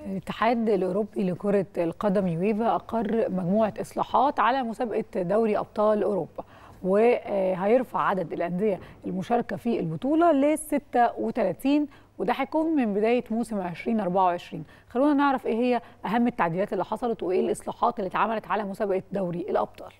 الاتحاد الأوروبي لكرة القدم يويفا أقر مجموعة إصلاحات على مسابقة دوري أبطال أوروبا وهيرفع عدد الأندية المشاركة في البطولة ل 36 وده هيكون من بداية موسم 2024 خلونا نعرف إيه هي أهم التعديلات اللي حصلت وإيه الإصلاحات اللي اتعملت على مسابقة دوري الأبطال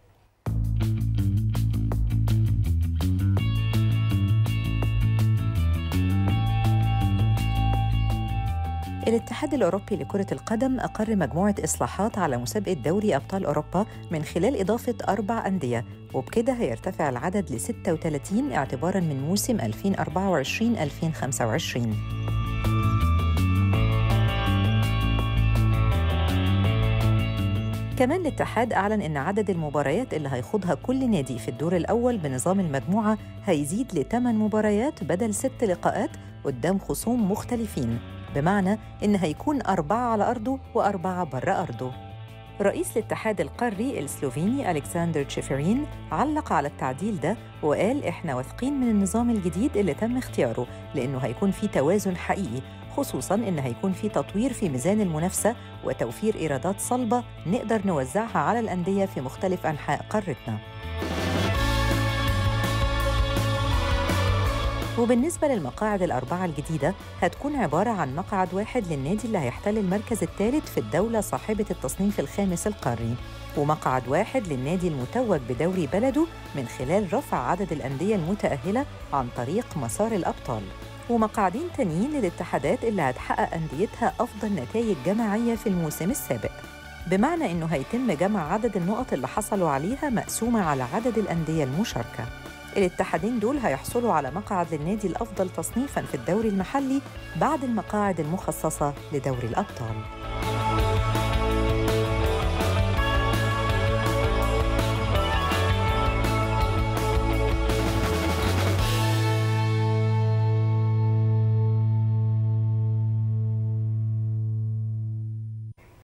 الاتحاد الأوروبي لكرة القدم أقر مجموعة إصلاحات على مسابقة دوري أبطال أوروبا من خلال إضافة أربع أندية وبكده هيرتفع العدد ل 36 اعتباراً من موسم 2024-2025 كمان الاتحاد أعلن إن عدد المباريات اللي هيخوضها كل نادي في الدور الأول بنظام المجموعة هيزيد لثمان مباريات بدل ست لقاءات قدام خصوم مختلفين بمعنى إن هيكون أربعة على أرضه وأربعة برا أرضه رئيس الاتحاد القاري السلوفيني ألكسندر تشيفرين علق على التعديل ده وقال إحنا واثقين من النظام الجديد اللي تم اختياره لأنه هيكون فيه توازن حقيقي خصوصاً إن هيكون في تطوير في ميزان المنافسة وتوفير إيرادات صلبة نقدر نوزعها على الأندية في مختلف أنحاء قارتنا وبالنسبة للمقاعد الأربعة الجديدة هتكون عبارة عن مقعد واحد للنادي اللي هيحتل المركز الثالث في الدولة صاحبة التصنيف الخامس القاري ومقعد واحد للنادي المتوج بدوري بلده من خلال رفع عدد الأندية المتأهلة عن طريق مسار الأبطال ومقعدين تانيين للاتحادات اللي هتحقق أنديتها أفضل نتائج جماعية في الموسم السابق بمعنى إنه هيتم جمع عدد النقط اللي حصلوا عليها مقسومة على عدد الأندية المشاركة الاتحادين دول هيحصلوا على مقعد للنادي الأفضل تصنيفاً في الدوري المحلي بعد المقاعد المخصصة لدوري الأبطال